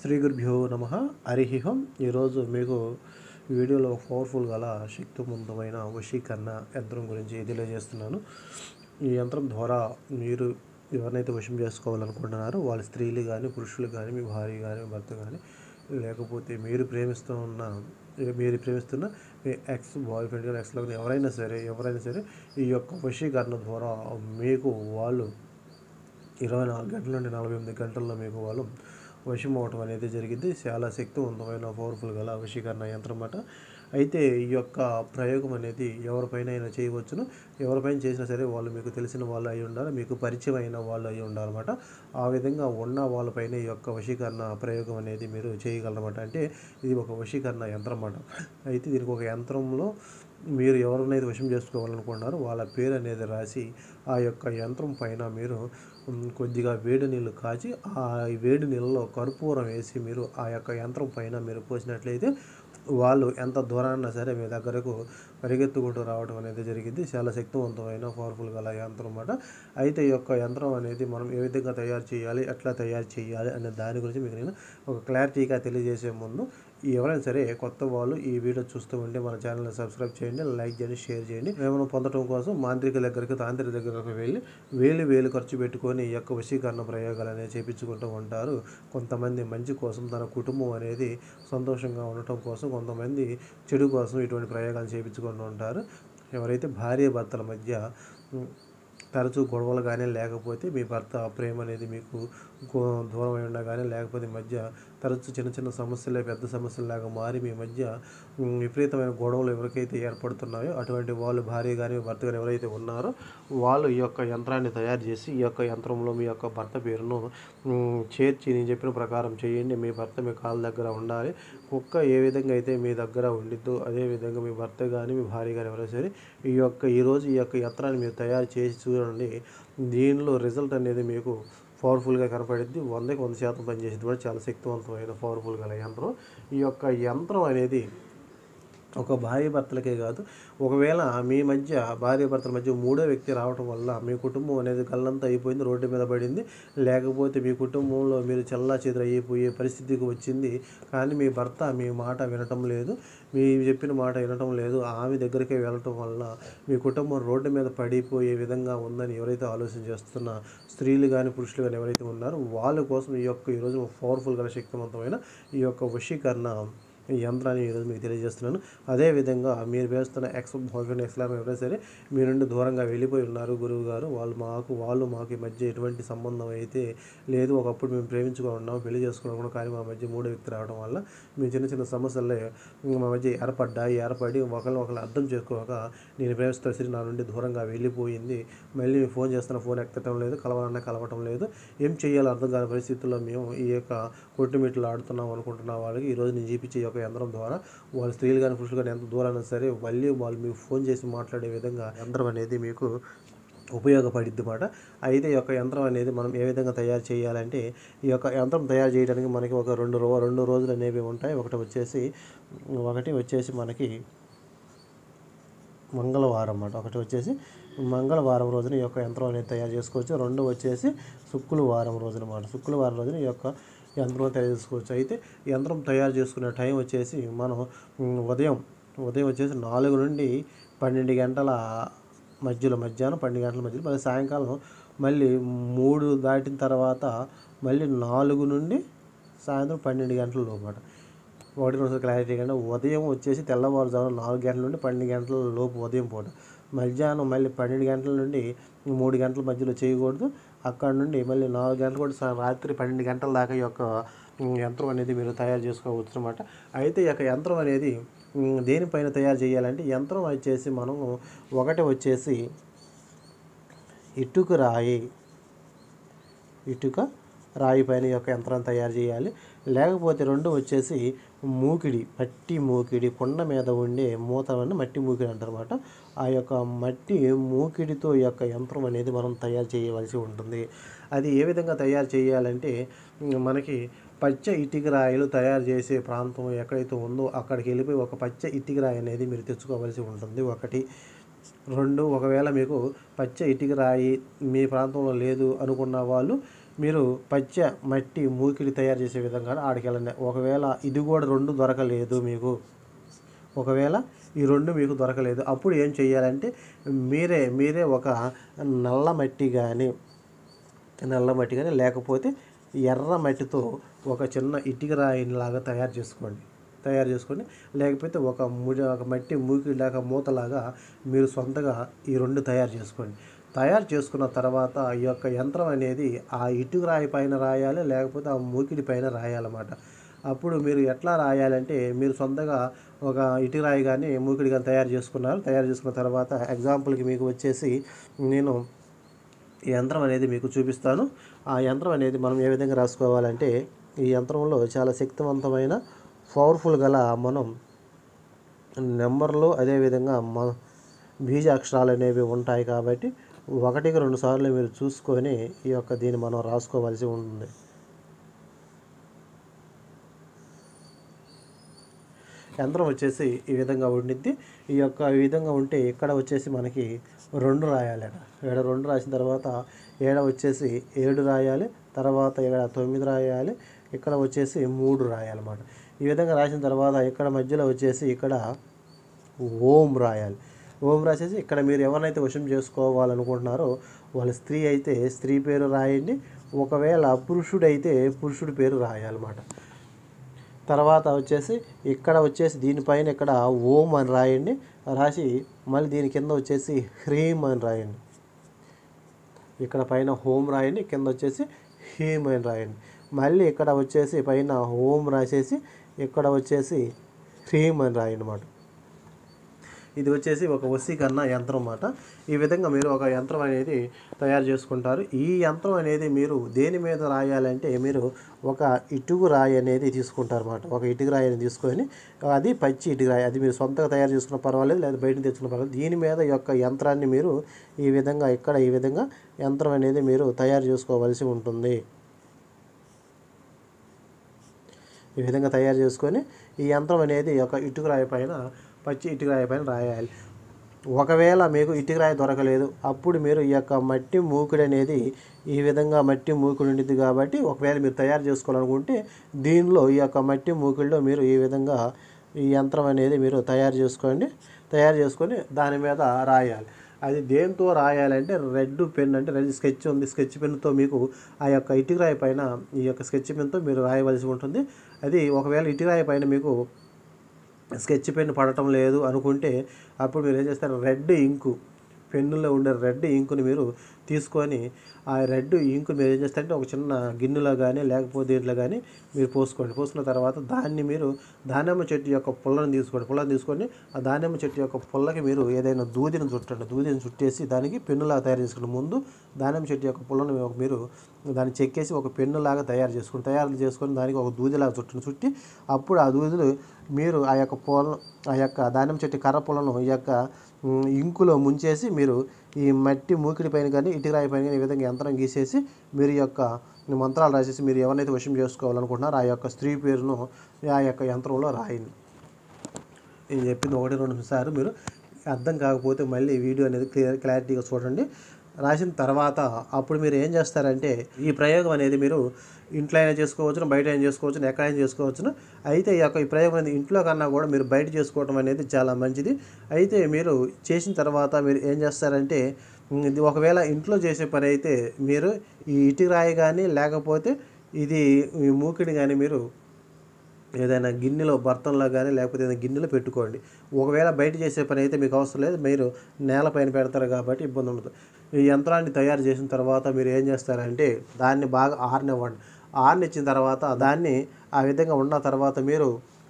శ్రీ గురుభ్యో నమ హరిహిహం ఈరోజు మీకు వీడియోలో పవర్ఫుల్ గల శక్తివంతమైన వశీకరణ యంత్రం గురించి తెలియజేస్తున్నాను ఈ యంత్రం ద్వారా మీరు ఎవరినైతే వశం చేసుకోవాలనుకుంటున్నారో వాళ్ళ స్త్రీలు కానీ పురుషులు కానీ మీ భార్య కానీ మీ భర్త కానీ లేకపోతే మీరు ప్రేమిస్తూ ఉన్న మీరు ప్రేమిస్తున్న మీ ఎక్స్ బాయ్ ఫ్రెండ్ కానీ ఎక్స్ లవ్ ఎవరైనా సరే ఎవరైనా సరే ఈ యొక్క వశీకరణ ద్వారా మీకు వాళ్ళు ఇరవై నాలుగు గంటల నుండి నలభై ఎనిమిది గంటల్లో మీకు వాళ్ళు వశం అవటం అనేది జరిగింది చాలా శక్తివంతమైన పవర్ఫుల్ గల వశీకరణ యంత్రం అన్నమాట అయితే ఈ యొక్క ప్రయోగం అనేది ఎవరిపైన అయినా చేయవచ్చును ఎవరిపైన చేసినా సరే వాళ్ళు మీకు తెలిసిన వాళ్ళు అయి ఉండాలి మీకు పరిచయం అయిన వాళ్ళు అయి ఉండాలన్నమాట ఆ విధంగా ఉన్న వాళ్ళపైన ఈ యొక్క వశీకరణ ప్రయోగం అనేది మీరు చేయగలరన్నమాట అంటే ఇది ఒక వశీకరణ యంత్రం అన్నమాట అయితే దీనికి ఒక యంత్రంలో మీరు ఎవరినైతే వశం చేసుకోవాలనుకుంటున్నారో వాళ్ళ పేరు అనేది రాసి ఆ యొక్క యంత్రం పైన మీరు ఉమ్, కొద్దిగా వేడి నీళ్ళు కాచి ఆ వేడి నీళ్ళలో కర్పూరం వేసి మీరు ఆ యొక్క యంత్రం పైన మీరు పోసినట్లయితే వాళ్ళు ఎంత దూరాన్నా సరే మీ దగ్గరకు పరిగెత్తుకుంటూ రావడం అనేది జరిగింది చాలా శక్తివంతమైన పవర్ఫుల్ గల యంత్రం అన్నమాట అయితే ఈ యొక్క యంత్రం అనేది మనం ఏ విధంగా తయారు చేయాలి ఎట్లా తయారు చేయాలి అనే దాని గురించి మీకు నేను ఒక క్లారిటీగా తెలియజేసే ముందు ఎవరైనా సరే కొత్త వాళ్ళు ఈ వీడియో చూస్తూ ఉంటే మన ఛానల్ని సబ్స్క్రైబ్ చేయండి లైక్ చేయండి షేర్ చేయండి మేము పొందడం కోసం మాంత్రిక దగ్గరికి తాంత్రిక దగ్గరకు వెళ్ళి వేలు వేలు ఖర్చు పెట్టుకొని ఈ యొక్క వశీకరణ ప్రయోగాలు అనేది చేపించుకుంటూ ఉంటారు కొంతమంది మంచి కోసం తన కుటుంబం అనేది సంతోషంగా ఉండటం కోసం కొంతమంది చెడు కోసం ఇటువంటి ప్రయోగాలు చేపించుకుంటూ ఉంటారు ఎవరైతే భార్య భర్తల మధ్య ఉమ్, తరచూ గొడవలు కానీ లేకపోతే మీ భర్త ప్రేమ అనేది మీకు గో- దూరం అయి ఉన్నా కానీ లేకపోతే మధ్య తరచూ చిన్న చిన్న సమస్యలే పెద్ద సమస్యలాగా మారి మీ మధ్య ఉమ్, విపరీతమైన గొడవలు ఎవరికైతే ఏర్పడుతున్నాయో అటువంటి వాళ్ళు భార్య కానీ భర్త కానీ ఎవరైతే ఉన్నారో వాళ్ళు ఈ యొక్క యంత్రాన్ని తయారు చేసి ఈ యొక్క యంత్రంలో మీ యొక్క భర్త పేరును ఉమ్, చేర్చి నేను చెప్పిన ప్రకారం చేయండి మీ భర్త మీ కాళ్ళ దగ్గర ఉండాలి కుక్క ఏ విధంగా అయితే మీ దగ్గర ఉండిద్దో అదే విధంగా మీ భర్త కానీ మీ భార్య కానీ ఎవరైనా సరే ఈ యొక్క ఈరోజు ఈ యొక్క యంత్రాన్ని మీరు తయారు చేసి చూడండి దీనిలో రిజల్ట్ అనేది మీకు పవర్ఫుల్గా కనపడిద్ది వందకి వంద శాతం పనిచేసేది కూడా చాలా శక్తివంతమైన పవర్ఫుల్ గల యంత్రం ఈ యొక్క యంత్రం అనేది ఒక భార్య భర్తలకే కాదు ఒకవేళ మీ మధ్య భార్య భర్తల మధ్య మూడో వ్యక్తి రావటం వల్ల మీ కుటుంబం అనేది కళ్ళంతా అయిపోయింది రోడ్డు మీద పడింది లేకపోతే మీ కుటుంబంలో మీరు చల్లా అయిపోయే పరిస్థితికి వచ్చింది కానీ మీ భర్త మీ మాట వినటం లేదు మీ చెప్పిన మాట వినటం లేదు ఆమె దగ్గరికే వెళ్ళటం వల్ల మీ కుటుంబం రోడ్డు మీద పడిపోయే విధంగా ఉందని ఎవరైతే ఆలోచన చేస్తున్న స్త్రీలు కానీ పురుషులు కానీ ఎవరైతే ఉన్నారో వాళ్ళ కోసం ఈ యొక్క ఈరోజు పవర్ఫుల్గా శక్తివంతమైన ఈ యొక్క వశీకరణ ఈ యంత్రాన్ని ఈరోజు మీకు తెలియజేస్తున్నాను అదేవిధంగా మీరు వేస్తున్న ఎక్స్ బాయ్ఫ్రెండ్ ఎక్స్ లాగా ఎవరైనా సరే మీ నుండి దూరంగా వెళ్ళిపోయి ఉన్నారు గురువు గారు వాళ్ళు మాకు వాళ్ళు మాకు ఈ మధ్య ఎటువంటి సంబంధం అయితే లేదు ఒకప్పుడు మేము ప్రేమించుకొని ఉన్నాం పెళ్లి చేసుకున్నాం కానీ మా మధ్య మూడో వ్యక్తి రావడం వల్ల మేము చిన్న చిన్న సమస్యలే మా మధ్య ఏర్పడ్డాయి ఏర్పడి ఒకరిని ఒకరు అర్థం చేసుకోక నేను ప్రేమిస్తున్న స్త్రీ నా నుండి దూరంగా వెళ్ళిపోయింది మళ్ళీ ఫోన్ చేస్తున్న ఫోన్ ఎక్కటం లేదు కలవాలన్నా కలవటం లేదు ఏం చేయాలో అర్థం కాని పరిస్థితుల్లో మేము ఈ యొక్క కొట్టుమిట్లు ఆడుతున్నాం అనుకుంటున్న వాళ్ళకి ఈరోజు నేను చూపించే ఈ యొక్క యంత్రం ద్వారా వాళ్ళ స్త్రీలు కానీ పురుషులు కానీ ఎంత దూరాన్ని సరే మళ్ళీ వాళ్ళు మీకు ఫోన్ చేసి మాట్లాడే విధంగా యంత్రం అనేది మీకు ఉపయోగపడిద్ది అన్నమాట అయితే ఈ యొక్క యంత్రం అనేది మనం ఏ విధంగా తయారు చేయాలంటే ఈ యొక్క యంత్రం తయారు చేయడానికి మనకి ఒక రెండు రో రెండు రోజులు అనేవి ఉంటాయి ఒకటి వచ్చేసి ఒకటి వచ్చేసి మనకి మంగళవారం అన్నమాట ఒకటి వచ్చేసి మంగళవారం రోజున ఈ యొక్క యంత్రం అనేది తయారు చేసుకోవచ్చు రెండు వచ్చేసి శుక్రవారం రోజున అన్నమాట శుక్రవారం రోజున ఈ యొక్క యంత్రం తయారు చేసుకోవచ్చు అయితే ఈ యంత్రం తయారు చేసుకునే టైం వచ్చేసి మనం ఉమ్, ఉదయం ఉదయం వచ్చేసి నాలుగు నుండి పన్నెండు గంటల మధ్యలో మధ్యాహ్నం పన్నెండు గంటల మధ్యలో మళ్ళీ సాయంకాలం మళ్ళీ మూడు దాటిన తర్వాత మళ్ళీ నాలుగు నుండి సాయంత్రం పన్నెండు గంటల లోపల ఒకటి రెండు క్లారిటీ కంటే ఉదయం వచ్చేసి తెల్లవారుజామున నాలుగు గంటల నుండి పన్నెండు గంటల లోపు ఉదయం పూట మధ్యాహ్నం మళ్ళీ పన్నెండు గంటల నుండి మూడు గంటల మధ్యలో చేయకూడదు అక్కడ నుండి మళ్ళీ నాలుగు గంటలు కూడా సా- రాత్రి పన్నెండు గంటల దాకా ఈ యొక్క ఉమ్, యంత్రం అనేది మీరు తయారు చేసుకోవచ్చు అనమాట అయితే ఈ యొక్క యంత్రం అనేది ఉమ్, దేనిపైన తయారు చేయాలంటే యంత్రం వచ్చేసి మనం ఒకటి వచ్చేసి ఇటుక రాయి ఇటుక రాయి పైన ఈ యొక్క యంత్రాన్ని తయారు చేయాలి లేకపోతే రెండు వచ్చేసి మూకిడి మట్టి మూకిడి కొండ మీద ఉండే మూతలను మట్టి మూకిడి అంటారన్నమాట ఆ యొక్క మట్టి మూకిడితో ఈ యొక్క యంత్రం అనేది మనం తయారు చేయవలసి ఉంటుంది అది ఏ విధంగా తయారు చేయాలంటే ఉమ్, మనకి పచ్చ ఇటుక రాయిలు తయారు చేసే ప్రాంతం ఎక్కడైతే ఉందో అక్కడికి వెళ్ళిపోయి ఒక పచ్చ ఇటుక రాయి అనేది మీరు తెచ్చుకోవాల్సి ఉంటుంది ఒకటి రెండు ఒకవేళ మీకు పచ్చ ఇటుక రాయి మీ ప్రాంతంలో లేదు అనుకున్న వాళ్ళు మీరు పచ్చ మట్టి మూకిడి తయారు చేసే విధంగా ఆడికి వెళ్ళండి ఒకవేళ ఇది కూడా రెండు దొరకలేదు మీకు ఒకవేళ ఈ రెండు మీకు దొరకలేదు అప్పుడు ఏం చేయాలంటే మీరే మీరే ఒక నల్ల మట్టి కానీ నల్ల మట్టి కానీ లేకపోతే ఎర్ర మట్టితో ఒక చిన్న ఇటుక రాయిలాగా తయారు చేసుకోండి తయారు చేసుకొని లేకపోతే ఒక ముడి ఒక మట్టి మూకిలాగా మూతలాగా మీరు సొంతగా ఈ రెండు తయారు చేసుకోండి తయారు చేసుకున్న తర్వాత ఈ యొక్క యంత్రం అనేది ఆ ఇటుక రాయి పైన రాయాలి లేకపోతే ఆ మూకిడి పైన రాయాలన్నమాట అప్పుడు మీరు ఎట్లా రాయాలంటే మీరు సొంతగా ఒక ఇటుక రాయి కానీ మూకిడి కానీ తయారు చేసుకున్నారు తయారు చేసుకున్న తర్వాత ఎగ్జాంపుల్కి మీకు వచ్చేసి నేను ఈ యంత్రం అనేది మీకు చూపిస్తాను ఆ యంత్రం అనేది మనం ఏ విధంగా రాసుకోవాలంటే ఈ యంత్రంలో చాలా శక్తివంతమైన పవర్ఫుల్ గల మనం నెంబర్లు అదేవిధంగా మ బీజ అక్షరాలు అనేవి ఉంటాయి కాబట్టి ఒకటికి రెండు సార్లు మీరు చూసుకొని ఈ యొక్క దీన్ని మనం రాసుకోవాల్సి ఉంటుంది యంత్రం వచ్చేసి ఈ విధంగా ఉండిద్ది ఈ యొక్క ఈ విధంగా ఉంటే ఇక్కడ వచ్చేసి మనకి రెండు రాయాలి ఏడ రెండు రాసిన తర్వాత ఏడ వచ్చేసి ఏడు రాయాలి తర్వాత ఇక్కడ తొమ్మిది రాయాలి ఇక్కడ వచ్చేసి మూడు రాయాలన్నమాట ఈ విధంగా రాసిన తర్వాత ఇక్కడ మధ్యలో వచ్చేసి ఇక్కడ ఓం రాయాలి ఓం రాసేసి ఇక్కడ మీరు ఎవరినైతే వశం చేసుకోవాలనుకుంటున్నారో వాళ్ళ స్త్రీ అయితే స్త్రీ పేరు రాయండి ఒకవేళ పురుషుడైతే పురుషుడి పేరు రాయాలన్నమాట తర్వాత వచ్చేసి ఇక్కడ వచ్చేసి దీనిపైన ఇక్కడ ఓం అని రాయండి రాసి మళ్ళీ దీని కింద వచ్చేసి హ్రీం అని రాయండి ఇక్కడ పైన హోం రాయండి కింద వచ్చేసి హీం అని రాయండి మళ్ళీ ఇక్కడ వచ్చేసి పైన ఓం రాసేసి ఇక్కడ వచ్చేసి హ్రీం అని రాయండి అన్నమాట ఇది వచ్చేసి ఒక వశీకరణ యంత్రం అన్నమాట ఈ విధంగా మీరు ఒక యంత్రం అనేది తయారు చేసుకుంటారు ఈ యంత్రం అనేది మీరు దేని మీద రాయాలంటే మీరు ఒక ఇటుకు రాయి అనేది తీసుకుంటారు అన్నమాట ఒక ఇటుకు రాయి అనేది తీసుకొని అది పచ్చి ఇటుకు రాయి అది మీరు సొంతంగా తయారు చేసుకున్న పర్వాలేదు లేదా బయట తెచ్చుకున్న పర్వాలేదు దీని మీద ఈ యొక్క యంత్రాన్ని మీరు ఈ విధంగా ఇక్కడ ఈ విధంగా యంత్రం అనేది మీరు తయారు చేసుకోవాల్సి ఉంటుంది ఈ విధంగా తయారు చేసుకొని ఈ యంత్రం అనేది ఒక ఇటుకరాయి పైన పచ్చి ఇటుకరాయి పైన రాయాలి ఒకవేళ మీకు ఇటుకరాయి దొరకలేదు అప్పుడు మీరు ఈ యొక్క మట్టి మూకుడు అనేది ఈ విధంగా మట్టి మూకుడు ఉండిద్ది కాబట్టి ఒకవేళ మీరు తయారు చేసుకోవాలనుకుంటే దీనిలో ఈ యొక్క మట్టి మూకుడిలో మీరు ఈ విధంగా ఈ యంత్రం అనేది మీరు తయారు చేసుకోండి తయారు చేసుకొని దాని మీద రాయాలి అది దేంతో రాయాలంటే రెడ్ పెన్ అంటే రెడ్ స్కెచ్ ఉంది స్కెచ్ పెన్తో మీకు ఆ యొక్క ఇటుకరాయి పైన ఈ యొక్క స్కెచ్ పెన్తో మీరు రాయవలసి ఉంటుంది అది ఒకవేళ ఇటుకరాయి పైన మీకు స్కెచ్ పెన్ పడటం లేదు అనుకుంటే అప్పుడు మీరు ఏం చేస్తారు రెడ్ ఇంకు పెన్నులో ఉండే రెడ్ ఇంకుని మీరు తీసుకొని ఆ రెడ్ ఇంకు మీరు ఏం చేస్తారంటే ఒక చిన్న గిన్నెలో కానీ లేకపోతే దీంట్లో కానీ మీరు పోసుకోండి పోసుకున్న తర్వాత దాన్ని మీరు దానిమ్మ చెట్టు యొక్క పుల్లను తీసుకోండి పుల్లను తీసుకొని ఆ దానిమ్మ చెట్టు యొక్క పుల్లకి మీరు ఏదైనా దూదిని చుట్టండి దూదిని చుట్టేసి దానికి పెన్నులాగా తయారు చేసుకుని ముందు దానిమ్మ చెట్టు యొక్క పుల్లను మీరు దాన్ని చెక్కేసి ఒక పెన్నులాగా తయారు చేసుకుని తయారు చేసుకొని దానికి ఒక దూదిలాగా చుట్టండి చుట్టి అప్పుడు ఆ దూదులు మీరు ఆ యొక్క పొల ఆ యొక్క దానిమ్మ చెట్టు కర్ర పొలను ఈ యొక్క ఉమ్, ఇంకులో ముంచేసి మీరు ఈ మట్టి మూకిడి పైన కానీ ఇటుకరాయి పైన కానీ ఈ విధంగా యంత్రం గీసేసి మీరు ఈ యొక్క మంత్రాలు రాసేసి మీరు ఎవరినైతే వశం చేసుకోవాలనుకుంటున్నారో ఆ యొక్క స్త్రీ పేరును ఆ యొక్క యంత్రంలో రాయండి నేను చెప్పింది ఒకటి రెండు సార్లు మీరు అర్థం కాకపోతే మళ్ళీ వీడియో అనేది క్లియర్ క్లారిటీగా చూడండి రాసిన తర్వాత అప్పుడు మీరు ఏం చేస్తారంటే ఈ ప్రయోగం అనేది మీరు ఇంట్లో అయినా చేసుకోవచ్చును బయట అయినా చేసుకోవచ్చును ఎక్కడైనా చేసుకోవచ్చును అయితే ఈ యొక్క ఈ ప్రయోగం అనేది ఇంట్లో కన్నా కూడా మీరు బయట చేసుకోవడం అనేది చాలా మంచిది అయితే మీరు చేసిన తర్వాత మీరు ఏం చేస్తారంటే ఉమ్, ఇది ఒకవేళ ఇంట్లో చేసే పని అయితే మీరు ఈ ఇటుక రాయి కానీ లేకపోతే ఇది ఈ మూకిడి కానీ మీరు ఏదైనా గిన్నెలో బర్తన్లో కానీ లేకపోతే ఏదైనా గిన్నెలో పెట్టుకోండి ఒకవేళ బయట చేసే పని అయితే మీకు అవసరం లేదు మీరు నేలపైన పెడతారు కాబట్టి ఇబ్బంది ఉండదు ఈ యంత్రాన్ని తయారు చేసిన తర్వాత మీరు ఏం చేస్తారంటే దాన్ని బాగా ఆరనివ్వండి ఆరనిచ్చిన తర్వాత దాన్ని ఆ విధంగా ఉన్న తర్వాత మీరు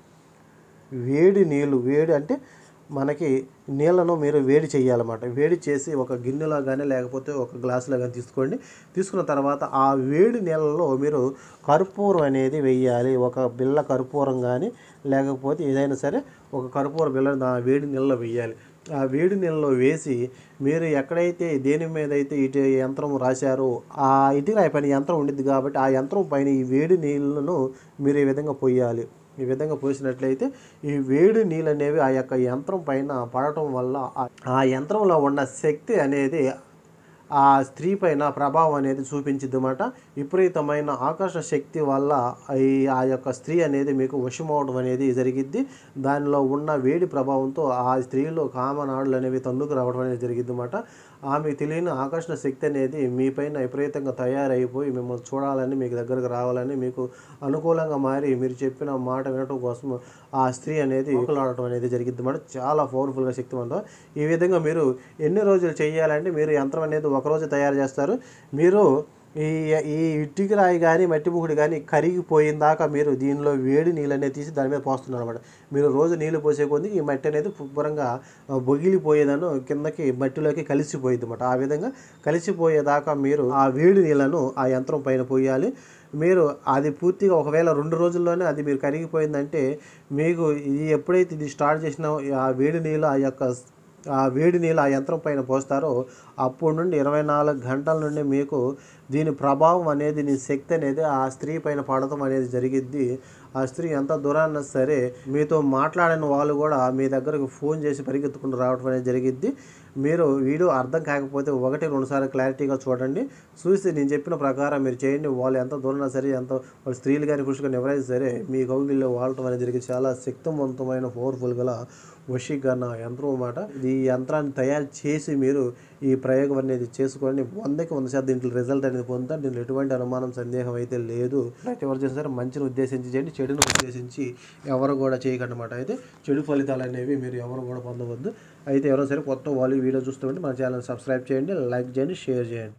వేడి నీళ్ళు వేడి అంటే మనకి నీళ్ళను మీరు వేడి చేయాలన్నమాట వేడి చేసి ఒక గిన్నెలో కానీ లేకపోతే ఒక గ్లాసులో కానీ తీసుకోండి తీసుకున్న తర్వాత ఆ వేడి నీళ్ళలో మీరు కర్పూరం అనేది వెయ్యాలి ఒక బిళ్ళ కర్పూరం కానీ లేకపోతే ఏదైనా సరే ఒక కర్పూర బిళ్ళ ఆ వేడి నీళ్ళలో వెయ్యాలి ఆ వేడి నీళ్ళలో వేసి మీరు ఎక్కడైతే దేని మీద అయితే ఇటు యంత్రం రాశారో ఆ ఇటుక పైన యంత్రం ఉండిద్ది కాబట్టి ఆ యంత్రం పైన ఈ వేడి నీళ్ళను మీరు ఈ విధంగా పోయాలి ఈ విధంగా పోసినట్లయితే ఈ వేడి నీళ్ళు అనేవి ఆ యొక్క యంత్రం పైన పడటం వల్ల ఆ- ఆ యంత్రంలో ఉన్న శక్తి అనేది ఆ స్త్రీ పైన ప్రభావం అనేది చూపించింది అన్నమాట విపరీతమైన ఆకర్షణ శక్తి వల్ల ఈ ఆ యొక్క స్త్రీ అనేది మీకు వశమవడం అనేది జరిగిద్ది దానిలో ఉన్న వేడి ప్రభావంతో ఆ స్త్రీలో కామనాడులు అనేవి తన్నుకు రావడం అనేది జరిగిద్ది అన్నమాట ఆమె తెలియని ఆకర్షణ శక్తి అనేది మీ పైన విపరీతంగా తయారైపోయి మిమ్మల్ని చూడాలని మీకు దగ్గరకు రావాలని మీకు అనుకూలంగా మారి మీరు చెప్పిన మాట వినటం కోసం ఆ స్త్రీ అనేది ఊకలాడటం అనేది జరిగిద్ది అన్నమాట చాలా పవర్ఫుల్గా శక్తివంతం ఈ విధంగా మీరు ఎన్ని రోజులు చేయాలంటే మీరు యంత్రం అనేది ఒకరోజు తయారు చేస్తారు మీరు ఈ ఈ ఇటుక రాయి కానీ మట్టి ముకుడు కానీ కరిగిపోయిన దాకా మీరు దీనిలో వేడి నీళ్ళు అనేది తీసి దాని మీద పోస్తున్నారు అనమాట మీరు రోజు నీళ్ళు పోసే కొద్ది ఈ మట్టి అనేది శుభ్రంగా బొగిలిపోయేదను కిందకి మట్టిలోకి కలిసిపోయింది అనమాట ఆ విధంగా కలిసిపోయేదాకా మీరు ఆ వేడి నీళ్ళను ఆ యంత్రం పైన పోయాలి మీరు అది పూర్తిగా ఒకవేళ రెండు రోజుల్లోనే అది మీరు కరిగిపోయిందంటే మీకు ఇది ఎప్పుడైతే ఇది స్టార్ట్ చేసినా ఆ వేడి నీళ్ళు ఆ యొక్క ఆ వేడి నీళ్ళు ఆ యంత్రం పైన పోస్తారో అప్పటి నుండి ఇరవై నాలుగు గంటల నుండి మీకు దీని ప్రభావం అనేది నీ శక్తి అనేది ఆ స్త్రీ పైన పడటం అనేది జరిగిద్ది ఆ స్త్రీ ఎంత దూరాన్న సరే మీతో మాట్లాడిన వాళ్ళు కూడా మీ దగ్గరకు ఫోన్ చేసి పరిగెత్తుకుంటూ రావడం అనేది జరిగిద్ది మీరు వీడియో అర్థం కాకపోతే ఒకటి రెండుసార్లు క్లారిటీగా చూడండి చూసి నేను చెప్పిన ప్రకారం మీరు చేయండి వాళ్ళు ఎంత దూరన్నా సరే ఎంత వాళ్ళు స్త్రీలు కానీ పురుషులు కానీ ఎవరైనా సరే మీ కౌగిల్లో వాడటం అనేది జరిగింది చాలా శక్తివంతమైన పవర్ఫుల్ గల వశీకరణ యంత్రం అన్నమాట ఈ యంత్రాన్ని తయారు చేసి మీరు ఈ ప్రయోగం అనేది చేసుకొని వందకి వంద శాతం దీంట్లో రిజల్ట్ అనేది పొందుతారు దీంట్లో ఎటువంటి అనుమానం సందేహం అయితే లేదు అయితే ఎవరు చేసిన సరే మంచిని ఉద్దేశించి చేయండి చెడును ఉద్దేశించి ఎవరు కూడా చేయకండి అన్నమాట అయితే చెడు ఫలితాలు అనేవి మీరు ఎవరు కూడా పొందవద్దు అయితే ఎవరైనా సరే కొత్త వాళ్ళు ఈ వీడియో చూస్తుంటే మన ఛానల్ సబ్స్క్రైబ్ చేయండి లైక్ చేయండి షేర్ చేయండి